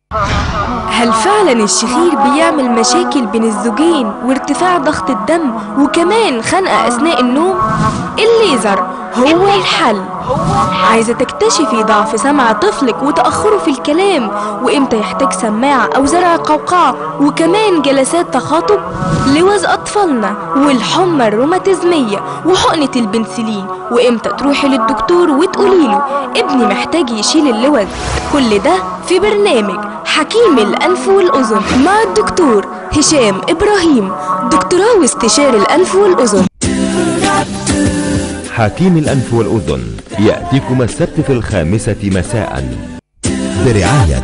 هل فعلا الشخير بيعمل مشاكل بين الزوجين وارتفاع ضغط الدم وكمان خنقة أثناء النوم؟ الليزر هو الحل عايزة تكتشفي ضعف سمع طفلك وتأخره في الكلام وإمتى يحتاج سماعة أو زرع قوقعة وكمان جلسات تخاطب لوز أطفالنا والحمى الروماتيزمية وحقنة البنسلين وإمتى تروحي للدكتور وتقولي له ابني محتاج يشيل اللوز كل ده في برنامج حكيم الأنف والأذن مع الدكتور هشام إبراهيم دكتوراه واستشاري الأنف والأذن حكيم الأنف والأذن يأتيكم السبت في الخامسة مساء برعاية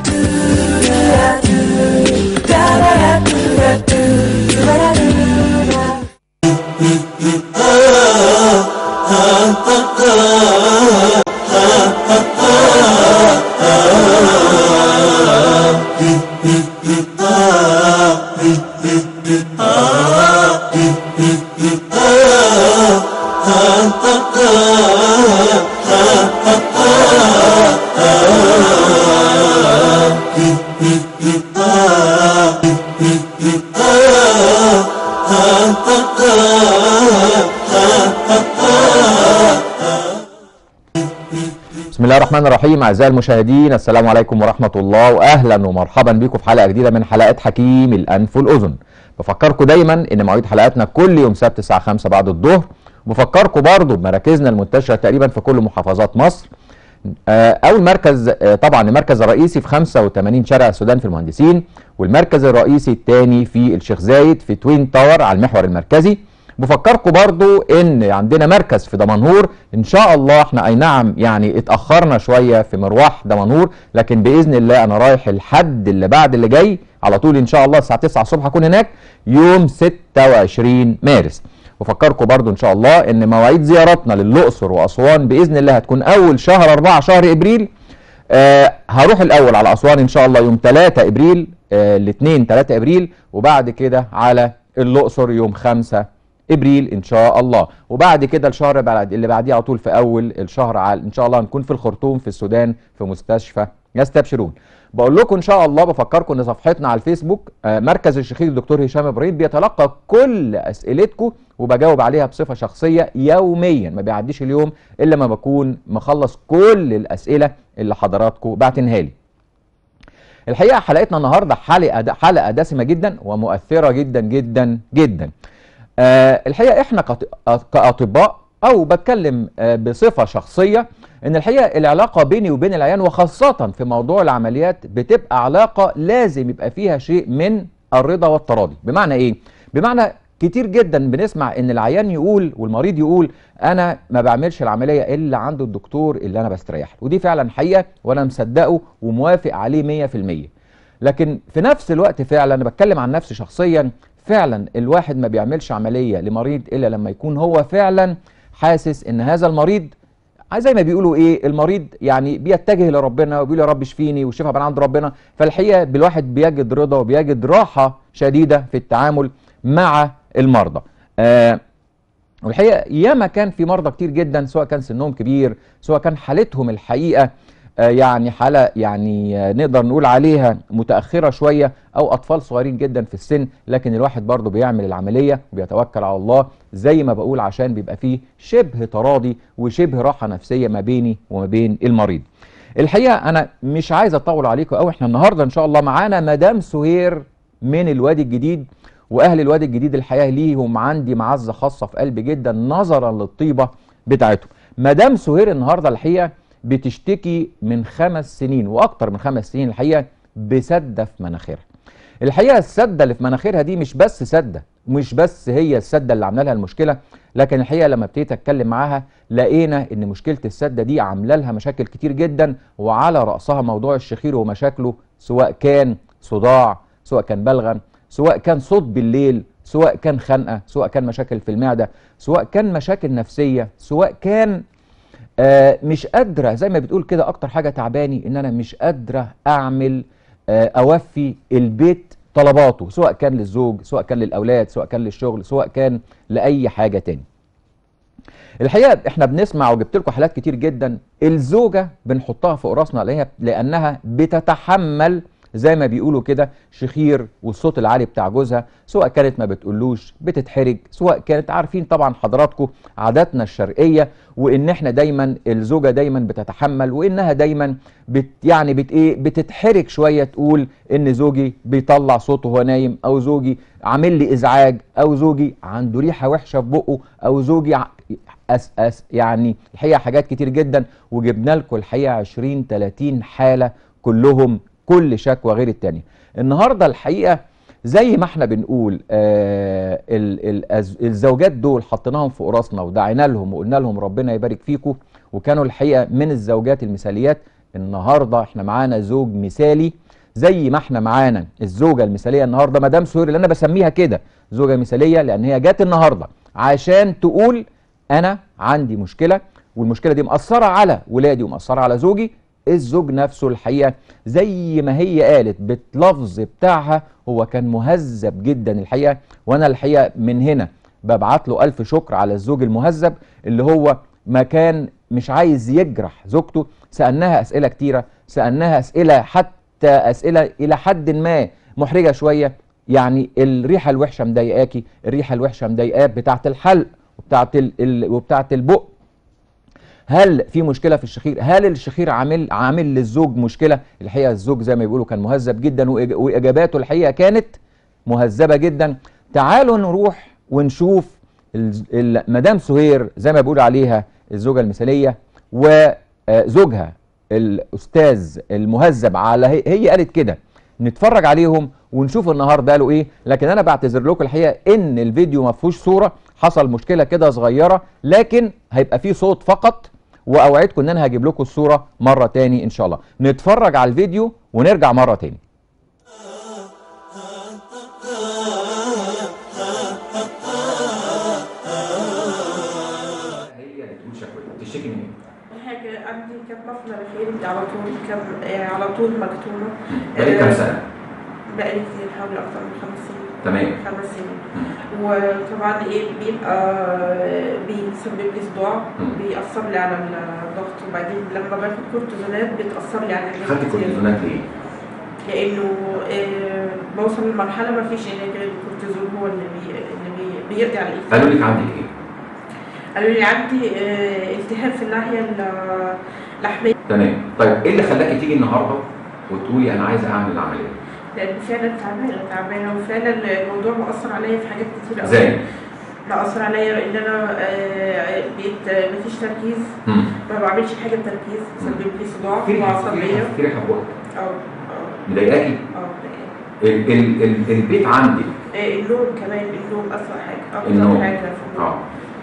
بسم الله الرحمن الرحيم اعزائي المشاهدين السلام عليكم ورحمه الله واهلا ومرحبا بكم في حلقه جديده من حلقات حكيم الانف والاذن بفكركم دايما ان مواعيد حلقاتنا كل يوم سبت الساعه 5 بعد الظهر بفكركم برضو بمراكزنا المنتشره تقريبا في كل محافظات مصر آه، اول مركز آه، طبعا المركز الرئيسي في 85 شارع السودان في المهندسين والمركز الرئيسي الثاني في الشيخ زايد في توين تاور على المحور المركزي بفكركم برضو ان عندنا مركز في دمنهور ان شاء الله احنا اي نعم يعني اتاخرنا شويه في مروح دمنهور لكن باذن الله انا رايح الحد اللي بعد اللي جاي على طول ان شاء الله الساعه 9 الصبح اكون هناك يوم 26 مارس وفكركم برضو ان شاء الله ان مواعيد زيارتنا للاقصر واسوان باذن الله هتكون اول شهر 4 شهر ابريل آه هروح الاول على اسوان ان شاء الله يوم 3 ابريل آه الاثنين 3 ابريل وبعد كده على الاقصر يوم 5 ابريل ان شاء الله وبعد كده الشهر بعد اللي بعديه على طول في اول الشهر على ان شاء الله هنكون في الخرطوم في السودان في مستشفى يستبشرون بقول لكم ان شاء الله بفكركم ان صفحتنا على الفيسبوك آه، مركز الشخير الدكتور هشام ابراهيم بيتلقى كل اسئلتكم وبجاوب عليها بصفه شخصيه يوميا ما بيعديش اليوم الا ما بكون مخلص كل الاسئله اللي حضراتكم بعتنها لي الحقيقه حلقتنا النهارده حلقه حلقه دسمه جدا ومؤثره جدا جدا جدا آه الحقيقه احنا كط- كاطباء او بتكلم آه بصفه شخصيه ان الحقيقه العلاقه بيني وبين العيان وخاصه في موضوع العمليات بتبقى علاقه لازم يبقى فيها شيء من الرضا والتراضي بمعنى ايه بمعنى كتير جدا بنسمع ان العيان يقول والمريض يقول انا ما بعملش العمليه الا عند الدكتور اللي انا بستريح له ودي فعلا حقيقه وانا مصدقه وموافق عليه 100% لكن في نفس الوقت فعلا انا بتكلم عن نفسي شخصيا فعلا الواحد ما بيعملش عمليه لمريض الا لما يكون هو فعلا حاسس ان هذا المريض زي ما بيقولوا ايه المريض يعني بيتجه لربنا وبيقول يا رب اشفيني والشفاء من عند ربنا فالحقيقه بالواحد بيجد رضا وبيجد راحه شديده في التعامل مع المرضى آه والحقيقه ياما كان في مرضى كتير جدا سواء كان سنهم كبير سواء كان حالتهم الحقيقه آه يعني حاله يعني آه نقدر نقول عليها متاخره شويه او اطفال صغيرين جدا في السن لكن الواحد برضه بيعمل العمليه وبيتوكل على الله زي ما بقول عشان بيبقى فيه شبه تراضي وشبه راحه نفسيه ما بيني وما بين المريض. الحقيقه انا مش عايز اطول عليكم قوي احنا النهارده ان شاء الله معانا مدام سهير من الوادي الجديد واهل الوادي الجديد الحقيقه ليهم عندي معزه خاصه في قلبي جدا نظرا للطيبه بتاعتهم. مدام سهير النهارده الحقيقه بتشتكي من خمس سنين واكتر من خمس سنين الحقيقه بسده في مناخيرها. الحقيقه السده اللي في مناخيرها دي مش بس سده مش بس هي السده اللي عامله لها المشكله لكن الحقيقه لما ابتديت اتكلم معاها لقينا ان مشكله السده دي عامله لها مشاكل كتير جدا وعلى راسها موضوع الشخير ومشاكله سواء كان صداع سواء كان بلغم سواء كان صوت بالليل سواء كان خنقه سواء كان مشاكل في المعده سواء كان مشاكل نفسيه سواء كان آه مش قادره زي ما بتقول كده اكتر حاجه تعباني ان انا مش قادره اعمل آه اوفي البيت طلباته سواء كان للزوج سواء كان للاولاد سواء كان للشغل سواء كان لاي حاجه تاني الحقيقه احنا بنسمع وجبت لكم حالات كتير جدا الزوجه بنحطها فوق راسنا عليها لانها بتتحمل زي ما بيقولوا كده شخير والصوت العالي بتاع جوزها سواء كانت ما بتقولوش بتتحرج سواء كانت عارفين طبعا حضراتكم عاداتنا الشرقيه وان احنا دايما الزوجه دايما بتتحمل وانها دايما بت يعني بت ايه بتتحرج شويه تقول ان زوجي بيطلع صوته وهو نايم او زوجي عامل لي ازعاج او زوجي عنده ريحه وحشه في بقه او زوجي ع- أس أس يعني الحقيقه حاجات كتير جدا وجبنا لكم الحقيقه 20 30 حاله كلهم كل شكوى غير التانية النهارده الحقيقه زي ما احنا بنقول آه ال- ال- الأز- الزوجات دول حطيناهم في راسنا ودعينا لهم وقلنا لهم ربنا يبارك فيكم وكانوا الحقيقه من الزوجات المثاليات النهارده احنا معانا زوج مثالي زي ما احنا معانا الزوجه المثاليه النهارده مدام سهير اللي انا بسميها كده زوجه مثاليه لان هي جت النهارده عشان تقول انا عندي مشكله والمشكله دي مأثره على ولادي ومأثره على زوجي الزوج نفسه الحقيقه زي ما هي قالت باللفظ بتاعها هو كان مهذب جدا الحقيقه وانا الحقيقه من هنا ببعت له الف شكر على الزوج المهذب اللي هو ما كان مش عايز يجرح زوجته سالناها اسئله كتيره سالناها اسئله حتى اسئله الى حد ما محرجه شويه يعني الريحه الوحشه مضايقاكي الريحه الوحشه مضايقاه بتاعه الحلق وبتاعه ال... ال... وبتاعه البق هل في مشكله في الشخير هل الشخير عامل عامل للزوج مشكله الحقيقه الزوج زي ما بيقولوا كان مهذب جدا وإج- واجاباته الحقيقه كانت مهذبه جدا تعالوا نروح ونشوف ال- ال- مدام سهير زي ما بيقولوا عليها الزوجه المثاليه وزوجها الاستاذ المهذب على هي, هي قالت كده نتفرج عليهم ونشوف النهارده قالوا ايه لكن انا بعتذر لكم الحقيقه ان الفيديو ما فيهوش صوره حصل مشكله كده صغيره لكن هيبقى فيه صوت فقط واوعدكم ان انا هجيب لكم الصوره مره تاني ان شاء الله نتفرج على الفيديو ونرجع مره تاني هي بتقول شكوى تشتكي من حاجة عندي كام مفصل خيري على طول كام آه، على طول مكتومة بقالك كام آه، سنه بقالي كتير حوالي أكتر من خمس سنين تمام خمس سنين وطبعا ايه بيبقى بيسبب لي صداع مم. بيأثر لي على الضغط وبعدين لما باخد كورتيزونات بتأثر لي على حاجات خدتي كتير. كورتيزونات ليه؟ لأنه آه، بوصل لمرحلة ما فيش علاج غير الكورتيزون هو اللي بي اللي بي بيقضي على الإلتهاب قالوا لك عندك ايه؟ قالوا لي عندي آه، التهاب في الناحية اللحمية تمام طيب ايه اللي خلاكي تيجي النهارده وتقولي انا عايزه اعمل العمليه؟ لان فعلا تعبانه تعبانه وفعلا الموضوع مأثر عليا في حاجات كتير قوي ازاي؟ مأثر عليا ان انا آه، بقيت آه، مفيش تركيز مم. ما بعملش حاجه بتركيز سبب لي صداع في ريحه في وعصبيه ريحه في ريحه في بقك اه اه مضايقاكي؟ اه ال- ال- ال- البيت عندك آه، النوم كمان النوم اسوء حاجه اكتر النوم. حاجه في النوم اه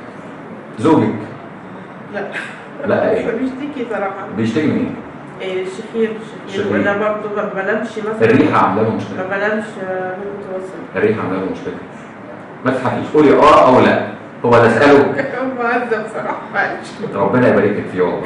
زوجك لا لا ايه؟ بيشتكي صراحه بيشتكي من ايه؟ آه، الشخير شخير. الشخير وانا برضه ما بنامش مثلا الريحه عامله له ما مشكله بنامش آه، بالمتوسط الريحه عامله له مشكله ما تضحكيش قولي اه او لا هو اللي اساله مهذب صراحه معلش ربنا يبارك لك فيه والله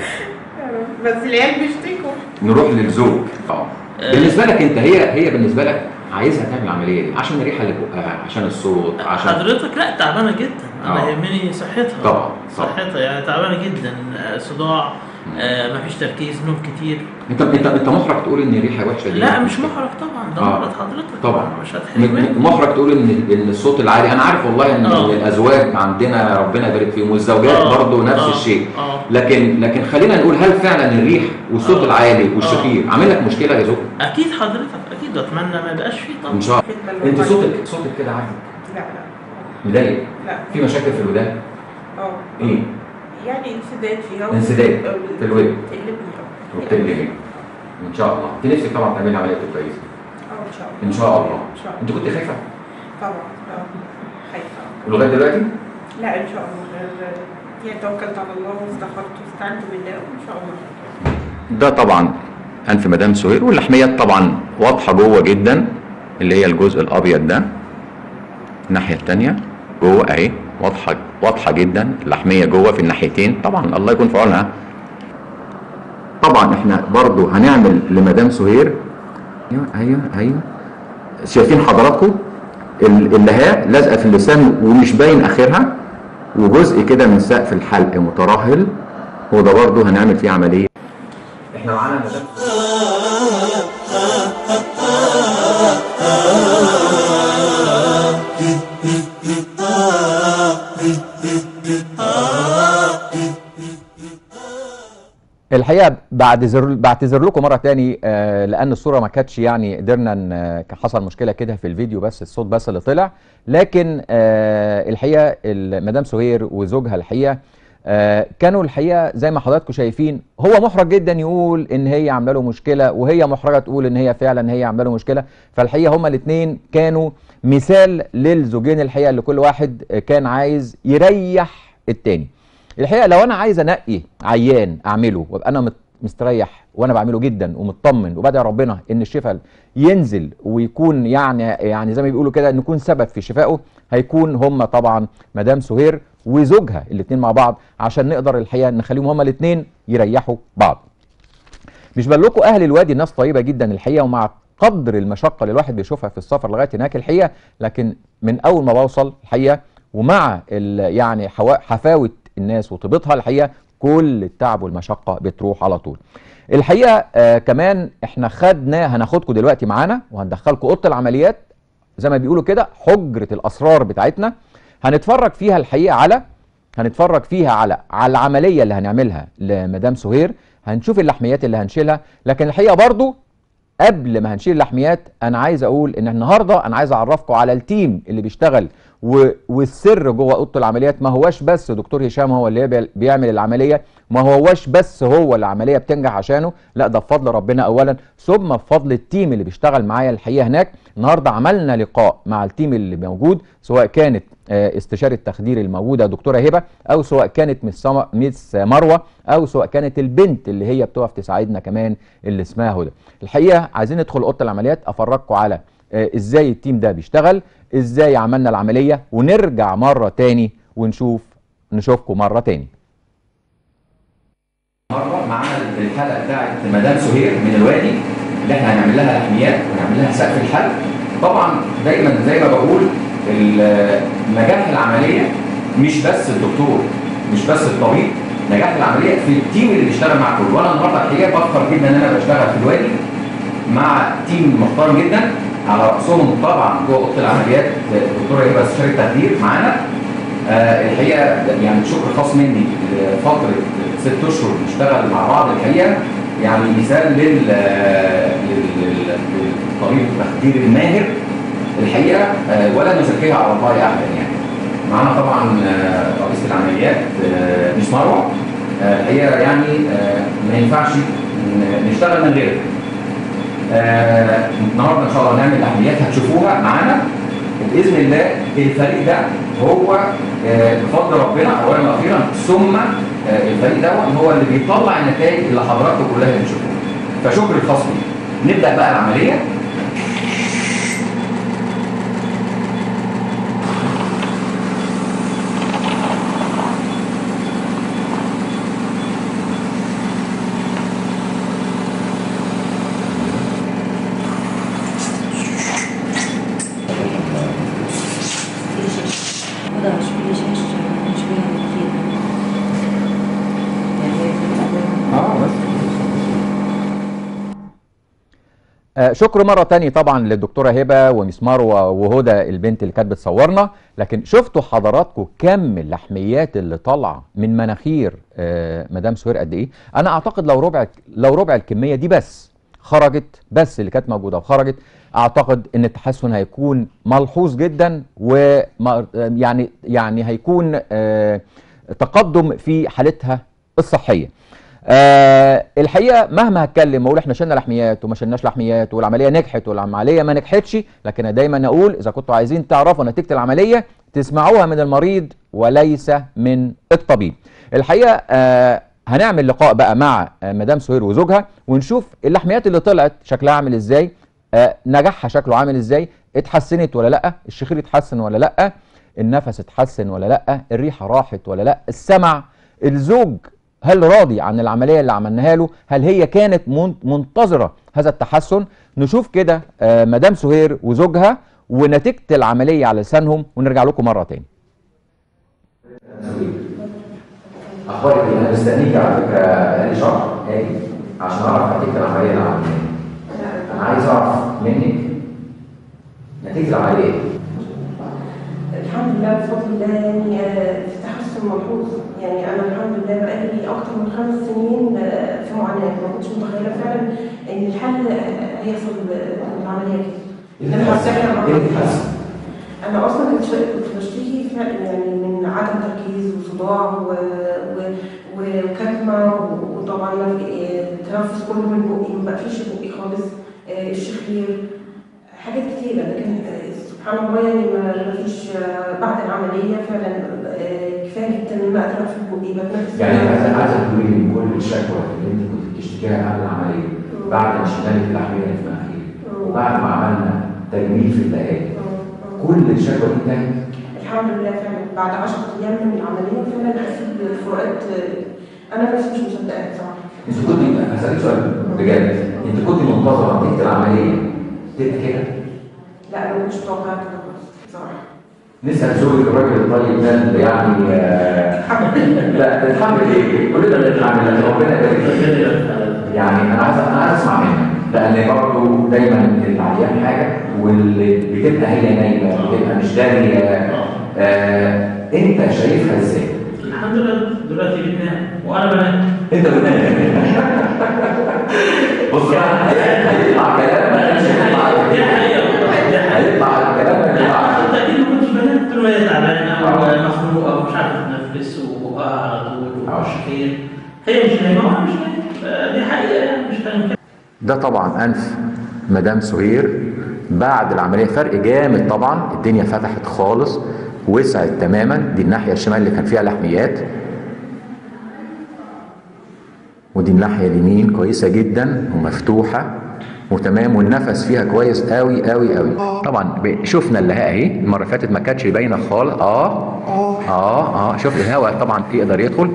بس العيال بيشتكوا نروح للزوج اه بالنسبه لك انت هي هي بالنسبه لك عايزها تعمل العمليه دي عشان الريحه اللي بقها عشان الصوت عشان حضرتك لا تعبانه جدا انا آه. يهمني صحتها طبعا، طبعا. صحتها يعني تعبانه جدا آه، صداع آه، مفيش تركيز نوم كتير انت انت انت محرج تقول ان الريحه وحشه دي لا مش محرج طبعا ده آه. مرض حضرتك طبعا مش م- هتحرج م- مني. محرج تقول ان ان الصوت العالي انا عارف والله ان آه. الازواج عندنا ربنا يبارك فيهم والزوجات آه. برضه نفس آه. الشيء اه لكن لكن خلينا نقول هل فعلا الريح والصوت آه. العالي والشخير عامل لك مشكله يا زوج اكيد حضرتك اكيد واتمنى ما يبقاش فيه طبعا ان شاء الله خدمة انت للوطن. صوتك صوتك كده عالي لا لا مضايق لا في مشاكل في الودان اه ايه يعني انسداد فيها انسداد في الودن. اللي وبتقلبي ان شاء الله انت نفسك طبعا تعملي عمليه كويسه اه ان شاء الله ان شاء الله ان شاء الله انت كنت خايفه طبعا اه خايفه لغايه دلوقتي لا ان شاء الله يعني توكلت على الله واستخرت واستعنت بالله وان شاء الله ده طبعا انف مدام سهير واللحميات طبعا واضحه جوه جدا اللي هي الجزء الابيض ده الناحيه الثانيه جوه اهي واضحه واضحه جدا اللحميه جوه في الناحيتين طبعا الله يكون في عونها طبعا احنا برضو هنعمل لمدام سهير ايوه ايوه ايوه شايفين حضراتكم ال- اللهاء لازقه في اللسان ومش باين اخرها وجزء كده من سقف الحلق مترهل وده برضو هنعمل فيه عمليه احنا معانا مدام الحقيقه بعتذر بعتذر لكم مره تاني آه، لان الصوره ما كانتش يعني قدرنا ان كان حصل مشكله كده في الفيديو بس الصوت بس اللي طلع لكن آه، الحقيقه ال- مدام سهير وزوجها الحقيقه آه، كانوا الحقيقه زي ما حضراتكم شايفين هو محرج جدا يقول ان هي عامله له مشكله وهي محرجه تقول ان هي فعلا هي عامله له مشكله فالحقيقه هما الاثنين كانوا مثال للزوجين الحقيقه اللي كل واحد آه، كان عايز يريح التاني الحقيقه لو انا عايز انقي عيان اعمله وابقى انا مت- مستريح وانا بعمله جدا ومطمن وبدعي ربنا ان الشفاء ينزل ويكون يعني يعني زي ما بيقولوا كده نكون سبب في شفائه هيكون هم طبعا مدام سهير وزوجها الاثنين مع بعض عشان نقدر الحقيقه نخليهم هم الاثنين يريحوا بعض. مش بقول لكم اهل الوادي ناس طيبه جدا الحقيقه ومع قدر المشقه اللي الواحد بيشوفها في السفر لغايه هناك الحقيقه لكن من اول ما بوصل الحقيقه ومع ال- يعني حوا- حفاوه الناس وطيبتها الحقيقه كل التعب والمشقه بتروح على طول. الحقيقه آه كمان احنا خدنا هناخدكم دلوقتي معانا وهندخلكم اوضه العمليات زي ما بيقولوا كده حجره الاسرار بتاعتنا هنتفرج فيها الحقيقه على هنتفرج فيها على على العمليه اللي هنعملها لمدام سهير هنشوف اللحميات اللي هنشيلها لكن الحقيقه برضو قبل ما هنشيل اللحميات انا عايز اقول ان النهارده انا عايز اعرفكم على التيم اللي بيشتغل و... والسر جوه اوضه العمليات ما هواش بس دكتور هشام هو اللي بي- بيعمل العمليه ما هواش بس هو العمليه بتنجح عشانه لا ده بفضل ربنا اولا ثم بفضل التيم اللي بيشتغل معايا الحقيقه هناك النهارده عملنا لقاء مع التيم اللي موجود سواء كانت آه، استشاري التخدير الموجوده دكتوره هبه او سواء كانت مس سما- مس مروه او سواء كانت البنت اللي هي بتقف تساعدنا كمان اللي اسمها هدى الحقيقه عايزين ندخل اوضه العمليات افرجكم على آه، ازاي التيم ده بيشتغل ازاي عملنا العمليه ونرجع مره تاني ونشوف نشوفكم مره تاني مره معانا الحلقه بتاعت مدام سهير من الوادي اللي احنا هنعمل لها لحميات ونعمل لها سقف الحلق طبعا دايما زي ما بقول ال- نجاح العمليه مش بس الدكتور مش بس الطبيب نجاح العمليه في التيم اللي بيشتغل مع كل وانا النهارده الحقيقه بفخر جدا ان انا بشتغل في الوادي مع تيم محترم جدا على راسهم طبعا جوه اوضه العمليات الدكتوره هبه استشاري التخدير معانا آه الحقيقه يعني شكر خاص مني لفتره ست اشهر نشتغل مع بعض الحقيقه يعني مثال لل لل- لل- للطبيب التخدير الماهر الحقيقه آه ولا نزكيها على الله احدا يعني معانا طبعا آه، رئيس العمليات آه، مش مروه آه، الحقيقه يعني آه، ما ينفعش ن- نشتغل من غيرها آه، النهارده ان شاء الله هنعمل عمليات هتشوفوها معانا وباذن الله الفريق ده هو آه، بفضل ربنا اولا واخيرا ثم آه، الفريق ده هو اللي بيطلع النتائج اللي حضراتكم كلها بتشوفوها فشكر الخاص بيه نبدا بقى العمليه وضع شوية شاشة شوية كتير اه بس آه شكر مرة تانية طبعا للدكتورة هبة ومس مروة وهدى البنت اللي كانت بتصورنا لكن شفتوا حضراتكم كم اللحميات اللي طالعة من مناخير آه مدام سهير قد ايه؟ أنا أعتقد لو ربع لو ربع الكمية دي بس خرجت بس اللي كانت موجودة وخرجت أعتقد إن التحسن هيكون ملحوظ جدا و يعني يعني هيكون آه تقدم في حالتها الصحية. آه الحقيقه مهما هتكلم واقول احنا شلنا لحميات وما شلناش لحميات والعمليه نجحت والعمليه ما نجحتش لكن أنا دايما اقول اذا كنتوا عايزين تعرفوا نتيجه العمليه تسمعوها من المريض وليس من الطبيب. الحقيقه آه هنعمل لقاء بقى مع آه مدام سهير وزوجها ونشوف اللحميات اللي طلعت شكلها عامل ازاي آه نجاحها شكله عامل ازاي اتحسنت ولا لا الشخير اتحسن ولا لا النفس اتحسن ولا لا الريحه راحت ولا لا السمع الزوج هل راضي عن العمليه اللي عملناها له هل هي كانت من- منتظره هذا التحسن نشوف كده آه، مدام سهير وزوجها ونتيجه العمليه على لسانهم ونرجع لكم مره تاني اخبارك ايه انا مستنيك على فكره بقالي شهر هاجي عشان اعرف نتيجه العمليه اللي عملناها انا عايز اعرف منك نتيجه العمليه الحمد لله بفضل الله يعني آه، في تحسن تحسن ملحوظ يعني انا الحمد لله بقالي اكتر من خمس سنين آه، في معاناه ما كنتش متخيله فعلا ان الحل آه، هيحصل بالعمليه كده ايه اللي حصل؟ ايه اللي حصل؟ انا اصلا كنت شا- كنت بشتكي فعلا يعني من عدم تركيز وصداع و... و... و- وكتمه و- وطبعا ما في- آه، التنفس كله من بقي ما بقفيش بقي خالص آه، الشخير حاجات كتيره لكن آه، سبحان الله يعني ما ما فيش آه، بعد العمليه فعلا آه، كفايه جدا ان انا اتنفس بقي بتنفس يعني عايزه عايزه تقولي لي من كل الشكوى اللي انت كنت بتشتكيها قبل العمليه بعد ما شلنا لك الاحمال اللي في مناخيرك وبعد ما عملنا تجميل في الدقائق كل الشكوى دي انتهت الحمد لله فعلا بعد 10 ايام من العمليه فعلا حسيت بفروقات آه، انا نفسي مش مصدقاها بصراحه انت كنت هسألك سؤال بجد انت كنت منتظره نتيجه العمليه تبقى كده لا انا ما كنتش متوقعه كده خالص بصراحه نسال زوجك الراجل الطيب ده اللي يعني آه، لا تتحمل ايه؟ كلنا بنتحمل لكن ربنا يبارك فيك. يعني انا عايز انا عايز اسمع منك لان برضه دايما العيان حاجه واللي بتبقى هي نايمه بتبقى مش داريه آه انت شايفها ازاي؟ الحمد لله دلوقتي بننام وانا بنام انت بتنام بص بقى هي- هيطلع كلام ما كانش هيطلع دي حقيقة دي حقيقة هيطلع الكلام ما ينفعش بالتأكيد ما كنتش بنام طول ما هي تعبانة أو مخنوقة ومش عارف تتنفس وبقى على طول وشخير هي مش نايمة وأنا مش نايم آه، دي حقيقة يعني مش هنكر ده طبعا انف مدام سهير بعد العمليه فرق جامد طبعا الدنيا فتحت خالص وسعت تماما دي الناحيه الشمال اللي كان فيها لحميات ودي الناحيه اليمين كويسه جدا ومفتوحه وتمام والنفس فيها كويس قوي قوي قوي طبعا ب- شفنا اللهاء اهي المره اللي فاتت ما كانتش باينه خالص اه اه اه شفت الهواء طبعا يقدر يدخل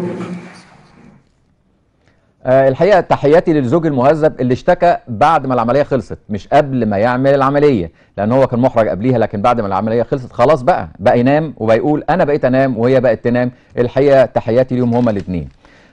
آه الحقيقه تحياتي للزوج المهذب اللي اشتكى بعد ما العمليه خلصت مش قبل ما يعمل العمليه لان هو كان محرج قبليها لكن بعد ما العمليه خلصت خلاص بقى بقى ينام وبقى يقول انا بقيت انام وهي بقت تنام الحقيقه تحياتي ليهم هما الاثنين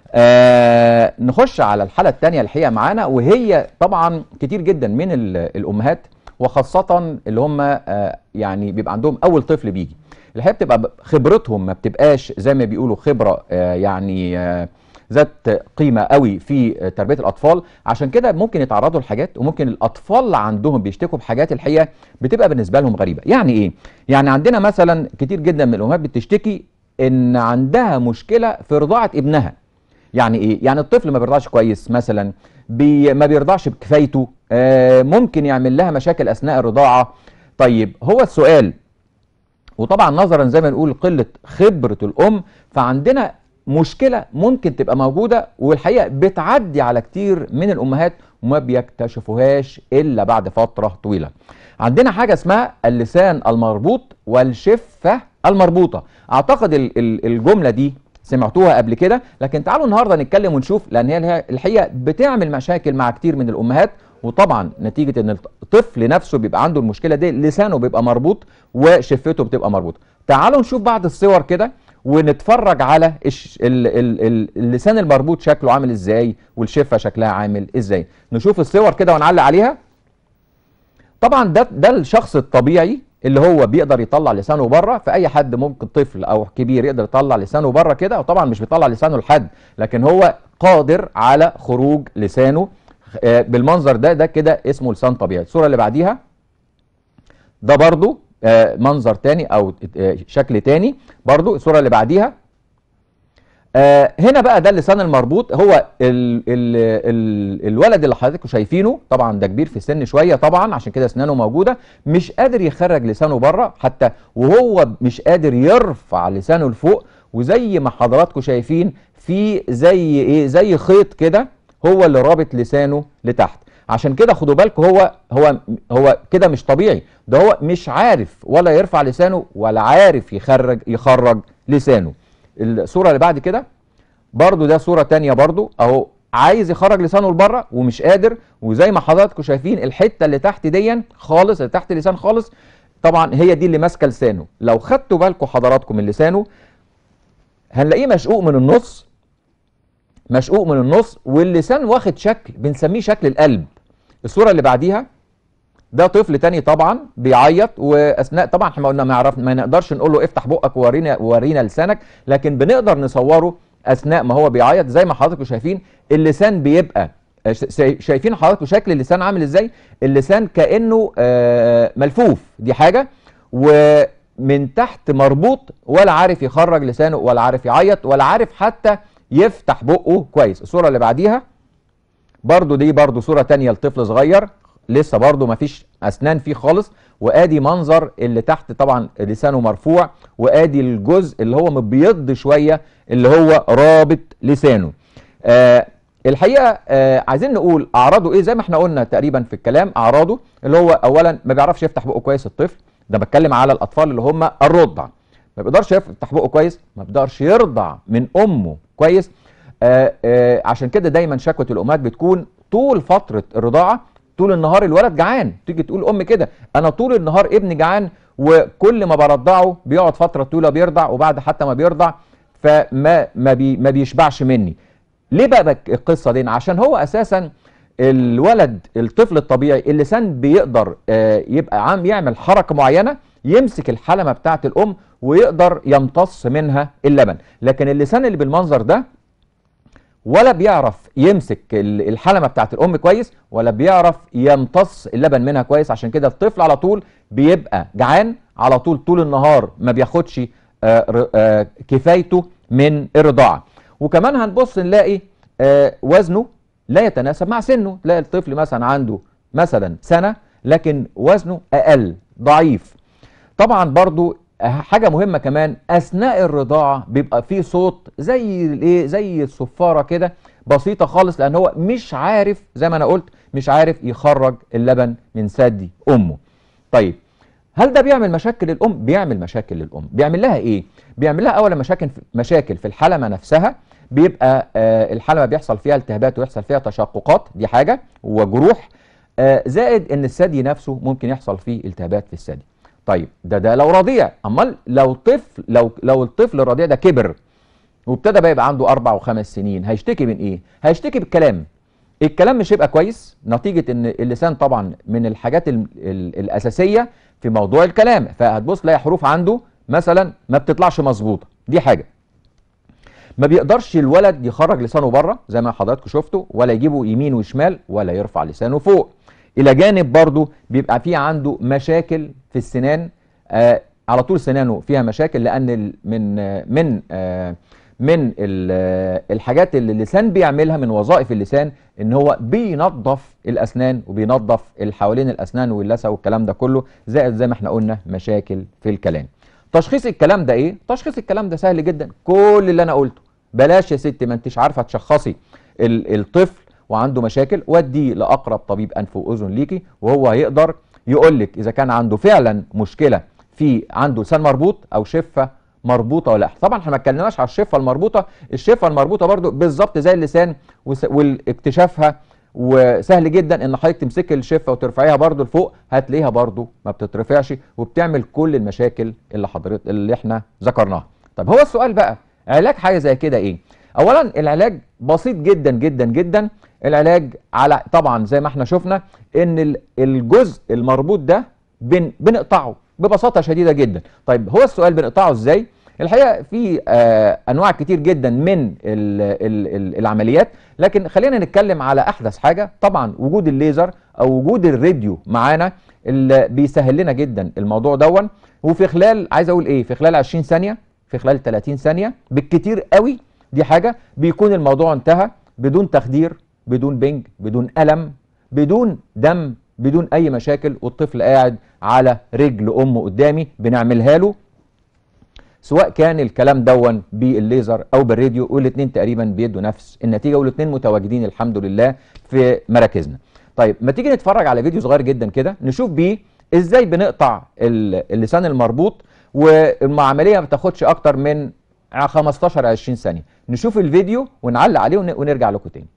آه نخش على الحاله الثانيه الحقيقه معانا وهي طبعا كتير جدا من ال- الامهات وخاصه اللي هم آه يعني بيبقى عندهم اول طفل بيجي الحقيقه بتبقى ب- خبرتهم ما بتبقاش زي ما بيقولوا خبره آه يعني آه ذات قيمه قوي في تربيه الاطفال عشان كده ممكن يتعرضوا لحاجات وممكن الاطفال اللي عندهم بيشتكوا بحاجات الحقيقه بتبقى بالنسبه لهم غريبه يعني ايه يعني عندنا مثلا كتير جدا من الامهات بتشتكي ان عندها مشكله في رضاعه ابنها يعني ايه يعني الطفل ما بيرضعش كويس مثلا بي ما بيرضعش بكفايته آه ممكن يعمل لها مشاكل اثناء الرضاعه طيب هو السؤال وطبعا نظرا زي ما نقول قله خبره الام فعندنا مشكله ممكن تبقى موجوده والحقيقه بتعدي على كتير من الامهات وما بيكتشفوهاش الا بعد فتره طويله. عندنا حاجه اسمها اللسان المربوط والشفه المربوطه. اعتقد ال- ال- الجمله دي سمعتوها قبل كده لكن تعالوا النهارده نتكلم ونشوف لان هي الحقيقه بتعمل مشاكل مع كتير من الامهات وطبعا نتيجه ان الطفل نفسه بيبقى عنده المشكله دي لسانه بيبقى مربوط وشفته بتبقى مربوطه تعالوا نشوف بعض الصور كده ونتفرج على الش... ال... ال... ال... اللسان المربوط شكله عامل ازاي والشفه شكلها عامل ازاي نشوف الصور كده ونعلق عليها طبعا ده ده الشخص الطبيعي اللي هو بيقدر يطلع لسانه بره فاي حد ممكن طفل او كبير يقدر يطلع لسانه بره كده وطبعا مش بيطلع لسانه لحد لكن هو قادر على خروج لسانه آه، بالمنظر ده ده كده اسمه لسان طبيعي الصوره اللي بعديها ده برضو آه، منظر تاني او آه، شكل تاني برضو الصوره اللي بعديها آه، هنا بقى ده اللسان المربوط هو ال ال ال الولد اللي حضراتكم شايفينه طبعا ده كبير في السن شويه طبعا عشان كده اسنانه موجوده مش قادر يخرج لسانه بره حتى وهو مش قادر يرفع لسانه لفوق وزي ما حضراتكم شايفين في زي ايه زي خيط كده هو اللي رابط لسانه لتحت عشان كده خدوا بالكم هو هو هو كده مش طبيعي ده هو مش عارف ولا يرفع لسانه ولا عارف يخرج يخرج لسانه الصوره اللي بعد كده برضو ده صوره تانية برضو اهو عايز يخرج لسانه لبره ومش قادر وزي ما حضراتكم شايفين الحته اللي تحت دي خالص اللي تحت اللسان خالص طبعا هي دي اللي ماسكه لسانه لو خدتوا بالكم حضراتكم من لسانه هنلاقيه مشقوق من النص مشقوق من النص واللسان واخد شكل بنسميه شكل القلب الصوره اللي بعديها ده طفل تاني طبعا بيعيط واثناء طبعا احنا قلنا ما يعرف ما نقدرش نقول له افتح بقك وورينا ورينا لسانك لكن بنقدر نصوره اثناء ما هو بيعيط زي ما حضراتكم شايفين اللسان بيبقى ش- شايفين حضراتكم شكل اللسان عامل ازاي اللسان كانه آه، ملفوف دي حاجه ومن تحت مربوط ولا عارف يخرج لسانه ولا عارف يعيط ولا عارف حتى يفتح بقه كويس الصوره اللي بعديها برضو دي برضو صورة تانية لطفل صغير لسه برضو مفيش أسنان فيه خالص وآدي منظر اللي تحت طبعا لسانه مرفوع وآدي الجزء اللي هو مبيض شوية اللي هو رابط لسانه آه الحقيقة آه عايزين نقول أعراضه إيه زي ما احنا قلنا تقريبا في الكلام أعراضه اللي هو أولا ما بيعرفش يفتح بقه كويس الطفل ده بتكلم على الأطفال اللي هم الرضع ما بيقدرش يفتح بقه كويس ما بيقدرش يرضع من أمه كويس آه آه عشان كده دايما شكوى الامهات بتكون طول فتره الرضاعه طول النهار الولد جعان تيجي تقول ام كده انا طول النهار ابني جعان وكل ما برضعه بيقعد فتره طويله بيرضع وبعد حتى ما بيرضع فما ما, بي ما بيشبعش مني ليه بقى بك- القصه دي عشان هو اساسا الولد الطفل الطبيعي اللسان بيقدر آه، يبقى عام يعمل حركه معينه يمسك الحلمه بتاعه الام ويقدر يمتص منها اللبن لكن اللسان اللي بالمنظر ده ولا بيعرف يمسك ال- الحلمه بتاعت الام كويس ولا بيعرف يمتص اللبن منها كويس عشان كده الطفل على طول بيبقى جعان على طول طول النهار ما بياخدش آه، ر- آه، كفايته من الرضاعه وكمان هنبص نلاقي آه، وزنه لا يتناسب مع سنه تلاقي الطفل مثلا عنده مثلا سنه لكن وزنه اقل ضعيف طبعا برضو حاجة مهمة كمان أثناء الرضاعة بيبقى فيه صوت زي الإيه زي الصفارة كده بسيطة خالص لأن هو مش عارف زي ما أنا قلت مش عارف يخرج اللبن من ثدي أمه. طيب هل ده بيعمل مشاكل للأم؟ بيعمل مشاكل للأم، بيعمل لها إيه؟ بيعمل لها أولا مشاكل مشاكل في الحلمة نفسها بيبقى آه الحلمة بيحصل فيها التهابات ويحصل فيها تشققات دي حاجة وجروح آه زائد إن الثدي نفسه ممكن يحصل فيه التهابات في الثدي. طيب ده ده لو رضيع امال لو طفل لو لو الطفل الرضيع ده كبر وابتدى بقى يبقى عنده اربع وخمس سنين هيشتكي من ايه؟ هيشتكي بالكلام الكلام مش هيبقى كويس نتيجه ان اللسان طبعا من الحاجات ال ال الاساسيه في موضوع الكلام فهتبص تلاقي حروف عنده مثلا ما بتطلعش مظبوطه دي حاجه ما بيقدرش الولد يخرج لسانه بره زي ما حضراتكم شفتوا ولا يجيبه يمين وشمال ولا يرفع لسانه فوق الى جانب برضه بيبقى في عنده مشاكل في السنان آه على طول سنانه فيها مشاكل لان ال- من آه من آه من ال- آه الحاجات اللي اللسان بيعملها من وظائف اللسان ان هو بينظف الاسنان وبينظف اللي حوالين الاسنان واللثه والكلام ده كله زائد زي ما احنا قلنا مشاكل في الكلام تشخيص الكلام ده ايه تشخيص الكلام ده سهل جدا كل اللي انا قلته بلاش يا ستي ما انتش عارفه تشخصي ال- الطفل وعنده مشاكل وديه لاقرب طبيب انف واذن ليكي وهو هيقدر يقول لك اذا كان عنده فعلا مشكله في عنده لسان مربوط او شفه مربوطه ولا لا طبعا احنا ما اتكلمناش على الشفه المربوطه الشفه المربوطه برضو بالظبط زي اللسان وس- والاكتشافها وسهل جدا ان حضرتك تمسكي الشفه وترفعيها برضو لفوق هتلاقيها برضو ما بتترفعش وبتعمل كل المشاكل اللي حضرتك اللي احنا ذكرناها طب هو السؤال بقى علاج حاجه زي كده ايه اولا العلاج بسيط جدا جدا جدا العلاج على طبعا زي ما احنا شفنا ان ال- الجزء المربوط ده بن بنقطعه ببساطه شديده جدا طيب هو السؤال بنقطعه ازاي الحقيقه في آه انواع كتير جدا من ال ال ال العمليات لكن خلينا نتكلم على احدث حاجه طبعا وجود الليزر او وجود الراديو معانا اللي بيسهل لنا جدا الموضوع دون وفي خلال عايز اقول ايه في خلال 20 ثانيه في خلال 30 ثانيه بالكتير قوي دي حاجه بيكون الموضوع انتهى بدون تخدير بدون بنج بدون الم بدون دم بدون اي مشاكل والطفل قاعد على رجل امه قدامي بنعملها له سواء كان الكلام دون بالليزر او بالراديو والاثنين تقريبا بيدوا نفس النتيجه والاثنين متواجدين الحمد لله في مراكزنا. طيب ما تيجي نتفرج على فيديو صغير جدا كده نشوف بيه ازاي بنقطع ال- اللسان المربوط والعمليه ما بتاخدش اكتر من 15 20 ثانيه. نشوف الفيديو ونعلق عليه ون- ونرجع لكم تاني.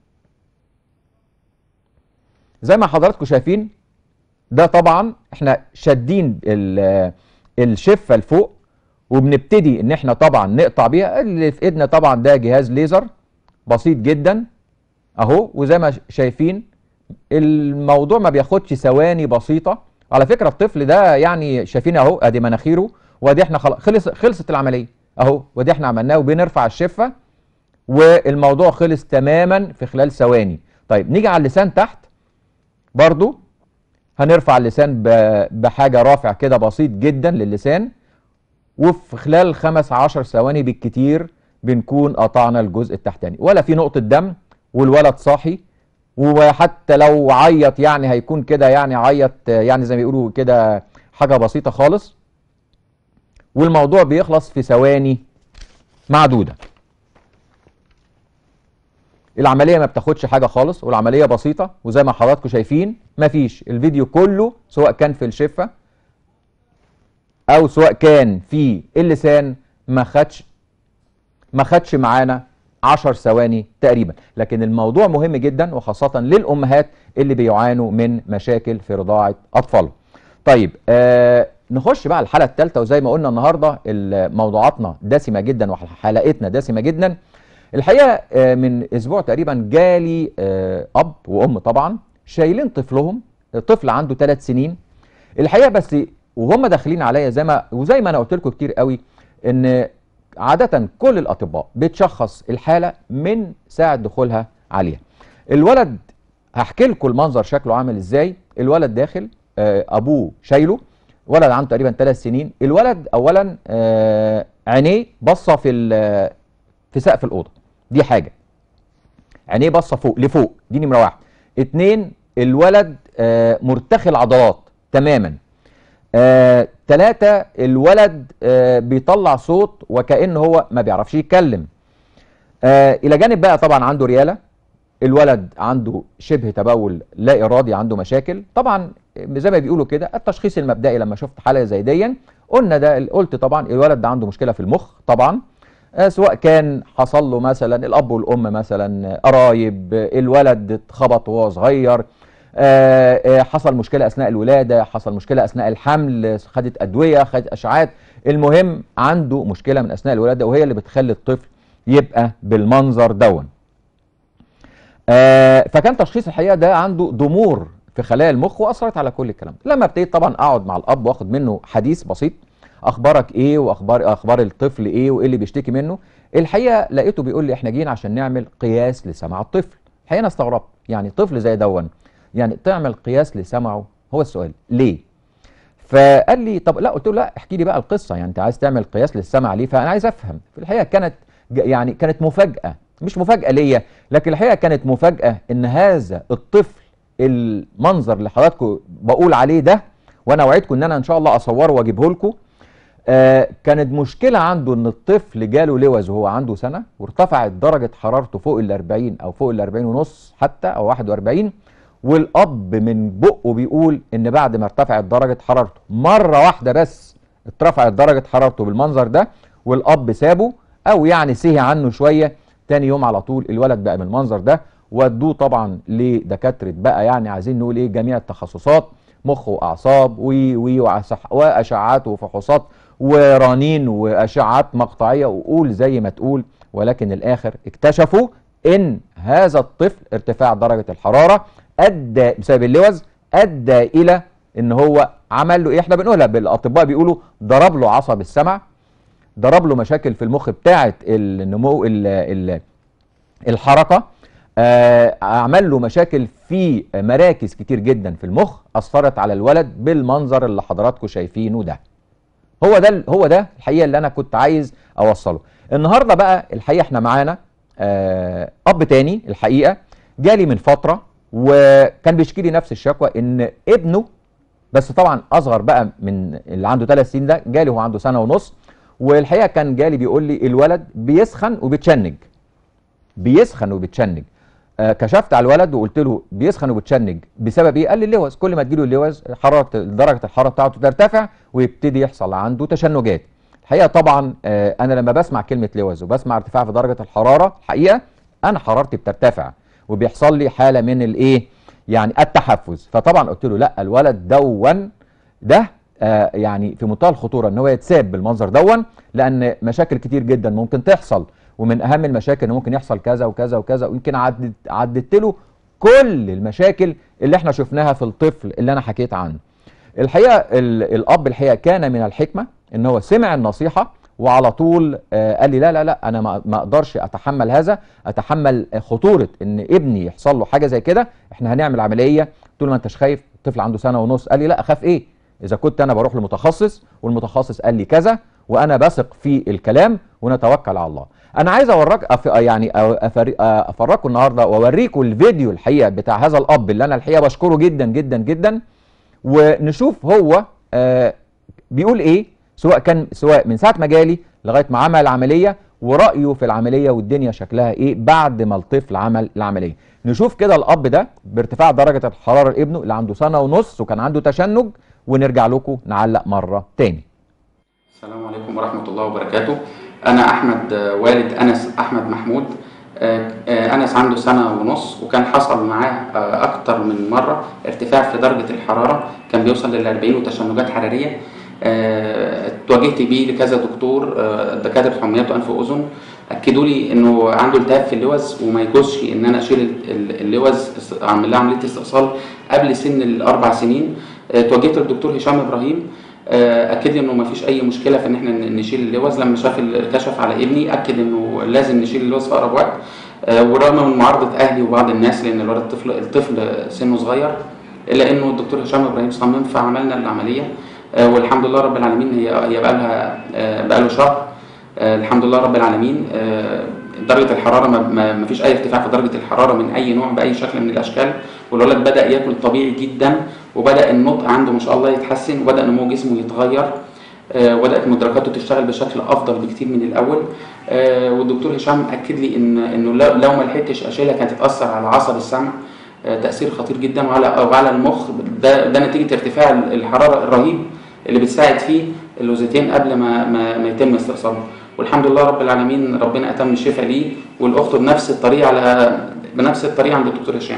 زي ما حضراتكم شايفين ده طبعا احنا شادين ال- الشفه لفوق وبنبتدي ان احنا طبعا نقطع بيها اللي في ايدنا طبعا ده جهاز ليزر بسيط جدا اهو وزي ما شايفين الموضوع ما بياخدش ثواني بسيطه على فكره الطفل ده يعني شايفين اهو ادي مناخيره وادي احنا خلاص خلص خلصت العمليه اهو ودي احنا عملناه وبنرفع الشفه والموضوع خلص تماما في خلال ثواني طيب نيجي على اللسان تحت برضو هنرفع اللسان ب- بحاجه رافع كده بسيط جدا للسان وفي خلال خمس عشر ثواني بالكتير بنكون قطعنا الجزء التحتاني ولا في نقطة دم والولد صاحي وحتى لو عيط يعني هيكون كده يعني عيط آه، يعني زي ما بيقولوا كده حاجة بسيطة خالص والموضوع بيخلص في ثواني معدودة العملية ما بتاخدش حاجة خالص والعملية بسيطة وزي ما حضراتكم شايفين مفيش الفيديو كله سواء كان في الشفة او سواء كان في اللسان ما خدش ما خدش معانا 10 ثواني تقريبا لكن الموضوع مهم جدا وخاصة للأمهات اللي بيعانوا من مشاكل في رضاعة أطفالهم طيب آه نخش بقى الحلقة الثالثة وزي ما قلنا النهاردة ال- موضوعاتنا دسمة جدا وحلقتنا دسمة جدا الحقيقة آه من أسبوع تقريبا جالي آه أب وأم طبعا شايلين طفلهم طفل عنده ثلاث سنين الحقيقه بس وهم داخلين عليا زي ما وزي ما انا قلت لكم كتير قوي ان عاده كل الاطباء بتشخص الحاله من ساعه دخولها عليها الولد هحكي لكم المنظر شكله عامل ازاي الولد داخل آه، ابوه شايله ولد عنده تقريبا ثلاث سنين الولد اولا آه، عينيه باصه في ال- في سقف الاوضه دي حاجه عينيه باصه فوق لفوق دي نمره واحد اتنين الولد آه، مرتخي العضلات تماما آه، تلاتة الولد آه، بيطلع صوت وكأن هو ما بيعرفش يتكلم آه، الى جانب بقى طبعا عنده رياله الولد عنده شبه تبول لا ارادي عنده مشاكل طبعا زي ما بيقولوا كده التشخيص المبدئي لما شفت حاله زي دي قلنا ده قلت طبعا الولد ده عنده مشكله في المخ طبعا آه، سواء كان حصل له مثلا الاب والام مثلا قرايب آه، الولد اتخبط وهو صغير آه، آه، حصل مشكله اثناء الولاده حصل مشكله اثناء الحمل خدت ادويه خدت اشعاعات المهم عنده مشكله من اثناء الولاده وهي اللي بتخلي الطفل يبقى بالمنظر دون آه، فكان تشخيص الحقيقه ده عنده ضمور في خلايا المخ واثرت على كل الكلام ده لما ابتديت طبعا اقعد مع الاب واخد منه حديث بسيط اخبارك ايه واخبار اخبار الطفل ايه وايه اللي بيشتكي منه الحقيقه لقيته بيقول لي احنا جينا عشان نعمل قياس لسمع الطفل الحقيقه انا استغربت يعني طفل زي دون يعني تعمل قياس لسمعه هو السؤال ليه فقال لي طب لا قلت له لا احكي لي بقى القصه يعني انت عايز تعمل قياس للسمع ليه فانا عايز افهم في الحقيقه كانت ج- يعني كانت مفاجاه مش مفاجاه ليا لكن الحقيقه كانت مفاجاه ان هذا الطفل المنظر اللي حضراتكم بقول عليه ده وانا اوعدكم ان انا ان شاء الله اصوره واجيبه لكم آه كانت مشكله عنده ان الطفل جاله لوز وهو عنده سنه وارتفعت درجه حرارته فوق ال 40 او فوق ال 40 ونص حتى او 41 والاب من بقه بيقول ان بعد ما ارتفعت درجه حرارته مره واحده بس اترفعت درجه حرارته بالمنظر ده والاب سابه او يعني سهي عنه شويه تاني يوم على طول الولد بقى من المنظر ده ودوه طبعا لدكاتره بقى يعني عايزين نقول ايه جميع التخصصات مخ واعصاب و و وعسح- واشعات وفحوصات ورنين واشعات مقطعيه وقول زي ما تقول ولكن الاخر اكتشفوا ان هذا الطفل ارتفاع درجه الحراره ادى بسبب اللوز ادى الى ان هو عمل له ايه احنا بنقولها بالاطباء بيقولوا ضرب له عصب السمع ضرب له مشاكل في المخ بتاعه النمو ال ال الحركه آه، عمل له مشاكل في مراكز كتير جدا في المخ اثرت على الولد بالمنظر اللي حضراتكم شايفينه ده هو ده هو ده الحقيقه اللي انا كنت عايز اوصله النهارده بقى الحقيقه احنا معانا آه، اب تاني الحقيقه جالي من فتره وكان بيشكي لي نفس الشكوى ان ابنه بس طبعا اصغر بقى من اللي عنده ثلاث سنين ده جالي وهو عنده سنه ونص والحقيقه كان جالي بيقول لي الولد بيسخن وبيتشنج بيسخن وبيتشنج آه كشفت على الولد وقلت له بيسخن وبيتشنج بسبب ايه؟ قال لي اللوز كل ما تجيله اللوز حراره درجه الحراره بتاعته ترتفع ويبتدي يحصل عنده تشنجات. الحقيقه طبعا آه انا لما بسمع كلمه لوز وبسمع ارتفاع في درجه الحراره الحقيقه انا حرارتي بترتفع وبيحصل لي حاله من الايه؟ يعني التحفز فطبعا قلت له لا الولد دون ده آه يعني في منتهى الخطوره ان هو يتساب بالمنظر دون لان مشاكل كتير جدا ممكن تحصل ومن اهم المشاكل ان ممكن يحصل كذا وكذا وكذا ويمكن عدت عدت له كل المشاكل اللي احنا شفناها في الطفل اللي انا حكيت عنه الحقيقه ال- الاب الحقيقه كان من الحكمه ان هو سمع النصيحه وعلى طول آه، قال لي لا لا لا انا ما ما اقدرش اتحمل هذا اتحمل آه، خطوره ان ابني يحصل له حاجه زي كده احنا هنعمل عمليه طول ما انتش خايف الطفل عنده سنه ونص قال لي لا اخاف ايه اذا كنت انا بروح لمتخصص والمتخصص قال لي كذا وانا بثق في الكلام ونتوكل على الله انا عايز اوريك أف... يعني أ- أفر... افرجكم النهارده واوريكم الفيديو الحقيقه بتاع هذا الاب اللي انا الحقيقه بشكره جدا جدا جدا ونشوف هو آه بيقول ايه سواء كان سواء من ساعه ما جالي لغايه ما عمل العمليه ورايه في العمليه والدنيا شكلها ايه بعد ما الطفل عمل العمليه نشوف كده الاب ده بارتفاع درجه الحراره لابنه اللي عنده سنه ونص وكان عنده تشنج ونرجع لكم نعلق مره تاني السلام عليكم ورحمة الله وبركاته أنا أحمد آه، والد أنس أحمد محمود آه، آه، أنس عنده سنة ونص وكان حصل معاه آه، أكتر من مرة ارتفاع في درجة الحرارة كان بيوصل لل 40 وتشنجات حرارية آه، اتواجهت بيه لكذا دكتور آه، دكاترة حميات وأنف وأذن أكدوا لي إنه عنده التهاب في اللوز وما يجوزش إن أنا أشيل ال- ال- اللوز أعمل لها عملية استئصال قبل سن الأربع سنين آه، اتوجهت للدكتور هشام إبراهيم آه، اكد لي انه ما فيش اي مشكله في ان احنا ن- نشيل اللوز لما شاف ال- كشف على ابني اكد انه لازم نشيل اللوز في اقرب وقت آه، ورغم من معارضه اهلي وبعض الناس لان الولد الطفل الطفل سنه صغير الا انه الدكتور هشام ابراهيم صمم فعملنا العمليه آه، والحمد لله رب العالمين هي هي بقى لها بقى له شهر آه، الحمد لله رب العالمين آه، درجة الحرارة ما- ما ما فيش أي ارتفاع في درجة الحرارة من أي نوع بأي شكل من الأشكال والولد بدأ ياكل طبيعي جدا وبدأ النطق عنده ما شاء الله يتحسن وبدأ نمو جسمه يتغير آه، وبدأت مدركاته تشتغل بشكل أفضل بكتير من الأول آه، والدكتور هشام أكد لي إن إنه لو لو ما لحقتش أشيلها كانت هتأثر على عصب السمع آه، تأثير خطير جدا وعلى وعلى المخ ده ده نتيجة ارتفاع الحرارة الرهيب اللي بتساعد فيه اللوزتين قبل ما ما, ما يتم استئصاله والحمد لله رب العالمين ربنا اتم الشفاء ليه والاخت بنفس الطريقه على بنفس الطريقه عند الدكتور هشام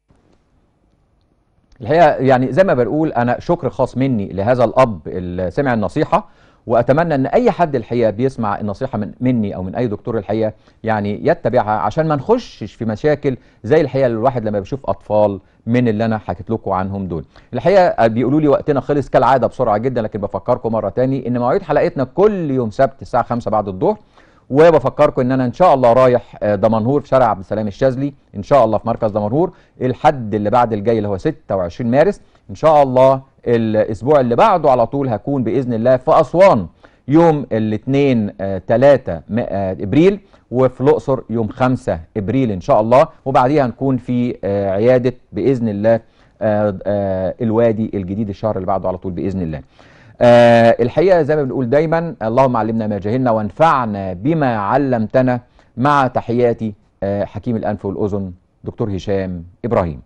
الحقيقه يعني زي ما بنقول انا شكر خاص مني لهذا الاب اللي سمع النصيحه واتمنى ان اي حد الحقيقه بيسمع النصيحه من مني او من اي دكتور الحقيقه يعني يتبعها عشان ما نخشش في مشاكل زي الحقيقه اللي الواحد لما بيشوف اطفال من اللي انا حكيت لكم عنهم دول الحقيقه بيقولوا لي وقتنا خلص كالعاده بسرعه جدا لكن بفكركم مره تاني ان مواعيد حلقتنا كل يوم سبت الساعه 5 بعد الظهر وبفكركم ان انا ان شاء الله رايح آه، دمنهور في شارع عبد السلام الشاذلي ان شاء الله في مركز دمنهور الحد اللي بعد الجاي اللي هو 26 مارس ان شاء الله الاسبوع اللي بعده على طول هكون باذن الله في اسوان يوم الاثنين 3 ابريل وفي الاقصر يوم 5 ابريل ان شاء الله وبعديها هنكون في آه، عياده باذن الله آه، آه، الوادي الجديد الشهر اللي بعده على طول باذن الله آه الحقيقه زي ما بنقول دايما اللهم علمنا ما جهلنا وانفعنا بما علمتنا مع تحياتي آه حكيم الانف والاذن دكتور هشام ابراهيم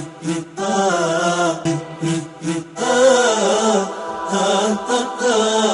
Ah